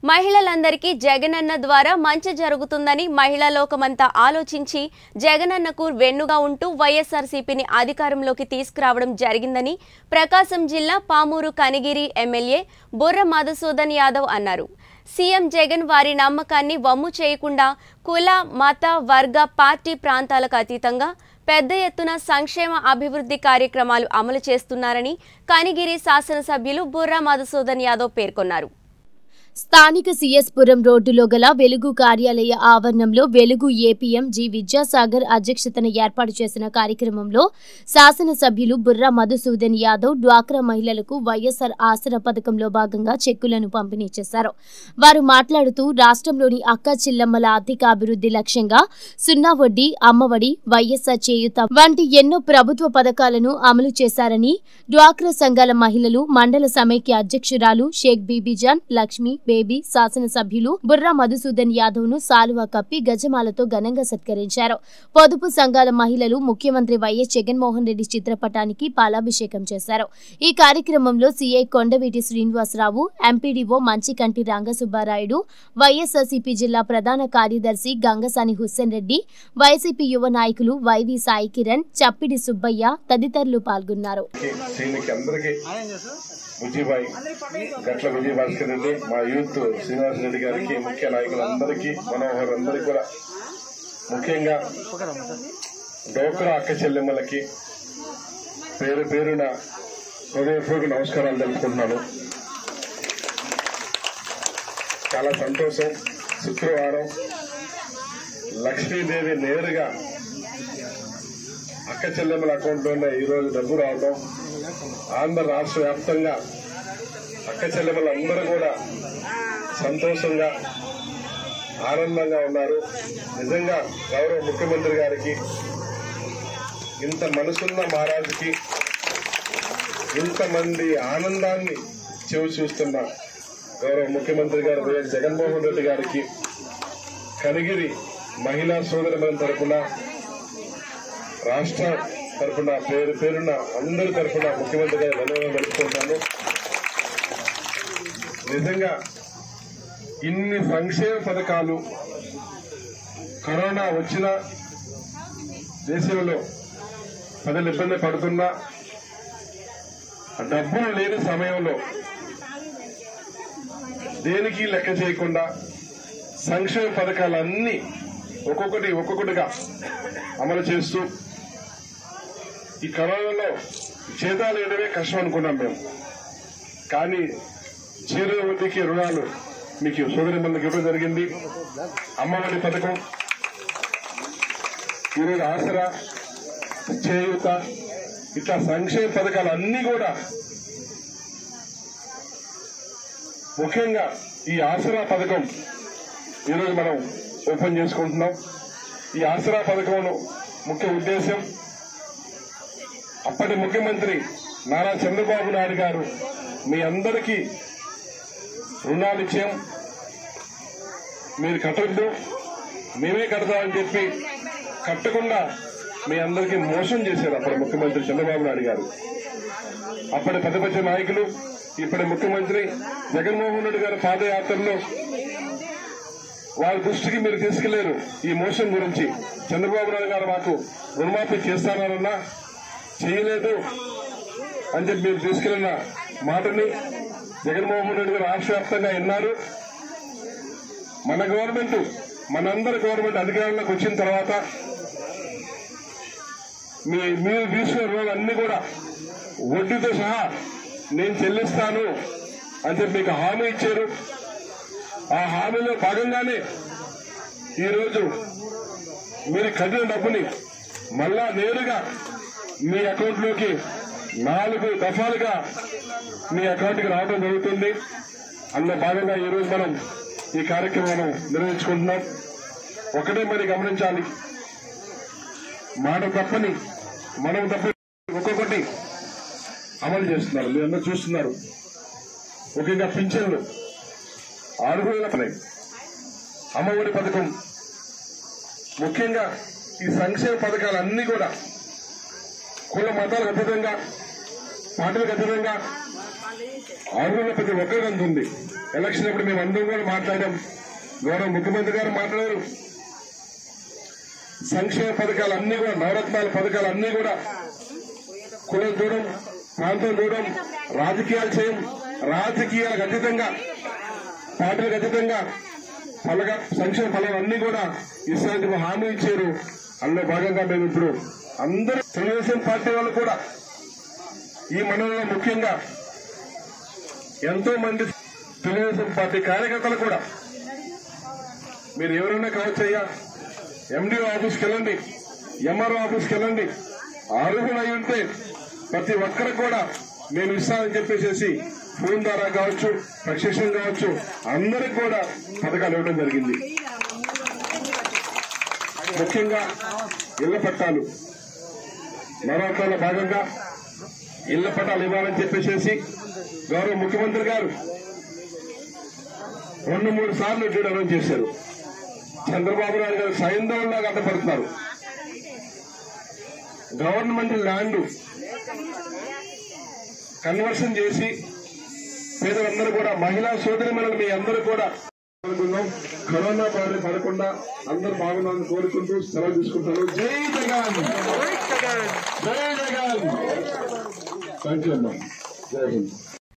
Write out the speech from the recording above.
మహిళలందరికీ జగనన్న ద్వారా మంచి జరుగుతుందని మహిళా లోకమంతా ఆలోచించి జగనన్నకు వెన్నుగా ఉంటూ వైఎస్ఆర్సీపీని అధికారంలోకి తీసుకురావడం జరిగిందని ప్రకాశం జిల్లా పామూరు కనిగిరి ఎమ్మెల్యే బుర్ర మధుసూదన్ యాదవ్ అన్నారు సీఎం జగన్ వారి నమ్మకాన్ని వమ్ము చేయకుండా కుల మత వర్గ పార్టీ ప్రాంతాలకు అతీతంగా పెద్ద ఎత్తున సంక్షేమ అభివృద్ధి కార్యక్రమాలు అమలు చేస్తున్నారని కనిగిరి శాసనసభ్యులు బుర్రా మధుసూదన్ యాదవ్ పేర్కొన్నారు స్థానిక సిఎస్పురం రోడ్డులో గల వెలుగు కార్యాలయ ఆవరణంలో వెలుగు ఏపీఎం జి విద్యాసాగర్ అధ్యక్షతన ఏర్పాటు చేసిన కార్యక్రమంలో శాసనసభ్యులు బుర్రా మధుసూదన్ యాదవ్ డ్వాక్రా మహిళలకు వైఎస్ఆర్ ఆసరా పథకంలో భాగంగా చెక్కులను పంపిణీ చేశారు వారు మాట్లాడుతూ రాష్ట్రంలోని అక్క చిల్లమ్మల ఆర్థిక అభివృద్ధి లక్ష్యంగా సున్నా వడ్డీ అమ్మఒడి వైఎస్ఆర్ చేయూత వంటి ఎన్నో ప్రభుత్వ పథకాలను అమలు చేశారని డ్వాక్రా సంఘాల మహిళలు మండల సమైక్య అధ్యక్షురాలు షేక్ బీబీజాన్ లక్ష్మి బేబీ శాసనసభ్యులు బుర్రా మధుసూదన్ యాదవ్ ను సాలువా కప్పి గజమాలతో ఘనంగా సత్కరించారు పొదుపు సంఘాల మహిళలు ముఖ్యమంత్రి వైఎస్ జగన్మోహన్ రెడ్డి చిత్రపటానికి పాలాభిషేకం చేశారు ఈ కార్యక్రమంలో CI Kondaveeti Srinivasarao MPDO Manchikanti Rangasubbarayudu YSRCP జిల్లా ప్రధాన కార్యదర్శి గంగసాని హుస్సేన్ రెడ్డి వైసీపీ యువ నాయకులు వైవి సాయి కిరణ్ చప్పిడి సుబ్బయ్య తదితరులు పాల్గొన్నారు సీనికి అందరికీ విజయబాయ్ గట్ల విజయ భాస్కర్ రెడ్డి మా యూత్ శ్రీనివాస్ రెడ్డి గారికి ముఖ్య నాయకులందరికీ మనోహర్ అందరికీ కూడా ముఖ్యంగా డోక్రా అక్క చెల్లెమ్మలకి పేరు పేరున హృదయపూర్వక నమస్కారాలు తెలుపుకుంటున్నాను చాలా సంతోషం శుక్రవారం లక్ష్మీదేవి నేరుగా అక్క చెల్లెమ్మల అకౌంట్లోనే ఈరోజు డబ్బు రావడం ఆంధ్ర రాష్ట్ర వ్యాప్తంగా అక్క చెల్లెమ్మలు అందరూ కూడా సంతోషంగా ఆనందంగా ఉన్నారు నిజంగా గౌరవ ముఖ్యమంత్రి గారికి ఇంత మనసున్న మహారాజుకి ఇంతమంది ఆనందాన్ని చెవి చూస్తున్న గౌరవ ముఖ్యమంత్రి గారు వైఎస్ జగన్మోహన్ రెడ్డి గారికి కనిగిరి మహిళా సోదరుల తరపున రాష్ట్ర తరఫున పేరు పేరున అందరి తరఫున ముఖ్యమంత్రి గారు ధన్యవాదాలు తెలుపుకుంటాను నిజంగా ఇన్ని సంక్షేమ పథకాలు కరోనా వచ్చిన దేశంలో ప్రజలు ఇబ్బంది పడుతున్నా డబ్బులు లేని సమయంలో దేనికి లెక్క చేయకుండా సంక్షేమ పథకాలన్నీ ఒక్కొక్కటి ఒక్కొక్కటిగా అమలు చేస్తూ ఈ కరోనాలో జీతాలు వేయడమే కష్టం అనుకున్నాం మేము కానీ జీరో వడ్డీకి రుణాలు మీకు సోదరి మందికి ఇవ్వడం జరిగింది అమ్మఒడి పథకం ఈరోజు ఆసరా చేయూత ఇట్లా సంక్షేమ పథకాలు అన్నీ కూడా ముఖ్యంగా ఈ ఆసరా పథకం ఈరోజు మనం ఓపెన్ చేసుకుంటున్నాం ఈ ఆసరా పథకం ముఖ్య ఉద్దేశం అప్పటి ముఖ్యమంత్రి నారా చంద్రబాబు నాయుడు గారు మీ అందరికీ రుణాలు ఇచ్చాం మీరు కట్టద్దు మేమే కడతామని చెప్పి కట్టకుండా మీ అందరికీ మోసం చేశారు అప్పటి ముఖ్యమంత్రి చంద్రబాబు నాయుడు గారు అప్పటి పెద్ద పెద్ద నాయకులు ఇప్పటి ముఖ్యమంత్రి జగన్మోహన్ రెడ్డి గారి పాదయాత్రలో వారి దృష్టికి మీరు తీసుకెళ్లారు ఈ మోసం గురించి చంద్రబాబు నాయుడు గారు మాకు రుణమాఫీ చేస్తానన్నా చేయలేదు అని చెప్పి మీరు తీసుకెళ్లిన మాటని జగన్మోహన్ రెడ్డి గారు రాష్ట్ర వ్యాప్తంగా విన్నారు మన గవర్నమెంట్ మనందరి గవర్నమెంట్ అధికారంలోకి వచ్చిన తర్వాత మీ మీరు తీసుకున్న రుణాలు అన్ని కూడా వడ్డీతో సహా నేను చెల్లిస్తాను అని చెప్పి మీకు హామీ ఇచ్చారు ఆ హామీలో భాగంగానే ఈరోజు మీరు కట్టిన డబ్బుని మళ్ళా నేరుగా మీ అకౌంట్లోకి నాలుగు దఫాలుగా మీ అకౌంట్కి రావడం జరుగుతుంది అందులో భాగంగా ఈరోజు మనం ఈ కార్యక్రమం నిర్వహించుకుంటున్నాం ఒకటే మరి గమనించాలి మాట తప్పని మనం తప్ప ఒక్కొక్కటి అమలు చేస్తున్నారు మీరందరూ చూస్తున్నారు ముఖ్యంగా పింఛన్లు అర్హులపై అమ్మఒడి పథకం ముఖ్యంగా ఈ సంక్షేమ పథకాలన్నీ కూడా కుల మతాలకు అతీతంగా పార్టీలకు అతీతంగా ఆరులో ప్రతి ఒక్కరికి అందుతుంది ఎలక్షన్ అప్పుడు మేము అందరం కూడా మాట్లాడాం గౌరవ ముఖ్యమంత్రి గారు మాట్లాడారు సంక్షేమ పథకాలు అన్ని కూడా నవరత్నాల పథకాలు అన్ని కూడా కులం చూడం ప్రాంతం చూడం రాజకీయాలు చేయం రాజకీయాలకు అతీతంగా పార్టీలకు అతీతంగా ఫలక సంక్షేమ ఫలాలు అన్ని కూడా ఇస్తానికి హామీ ఇచ్చారు అందులో భాగంగా మేము ఇప్పుడు అందరూ తెలుగుదేశం పార్టీ వాళ్ళు కూడా ఈ మండలంలో ముఖ్యంగా ఎంతో మంది తెలుగుదేశం పార్టీ కార్యకర్తలు కూడా మీరు ఎవరైనా కావచ్చు అయ్యా ఎండిఓ ఆఫీస్కి వెళ్ళండి ఎంఆర్ఓ ఆఫీస్కి వెళ్ళండి అర్హులు అయి ఉంటే ప్రతి ఒక్కరికి కూడా మేము ఇస్తామని చెప్పేసి ఫోన్ ద్వారా కావచ్చు ప్రత్యక్షం కావచ్చు అందరికి కూడా పథకాలు ఇవ్వడం జరిగింది ముఖ్యంగా ఇళ్ల పట్టాలు నవరాత్రుల భాగంగా ఇళ్ల పట్టాలు ఇవ్వాలని చెప్పేసి గౌరవ ముఖ్యమంత్రి గారు రెండు మూడు సార్లు డ్యూటీ అనౌన్స్ చేశారు చంద్రబాబు నాయుడు గారు సైంధవంలాగా అడ్డపడుతున్నారు గవర్నమెంట్ ల్యాండ్ కన్వర్షన్ చేసి పేదలందరూ కూడా మహిళా సోదరి మీ అందరూ కూడా అనుకున్నాం కరోనా బారి పడకుండా అందరూ బాగున్నారని కోరుకుంటూ సెలవు తీసుకుంటాను జై జగన్ జై జగన్ థ్యాంక్ యూ అమ్మా జై హింద్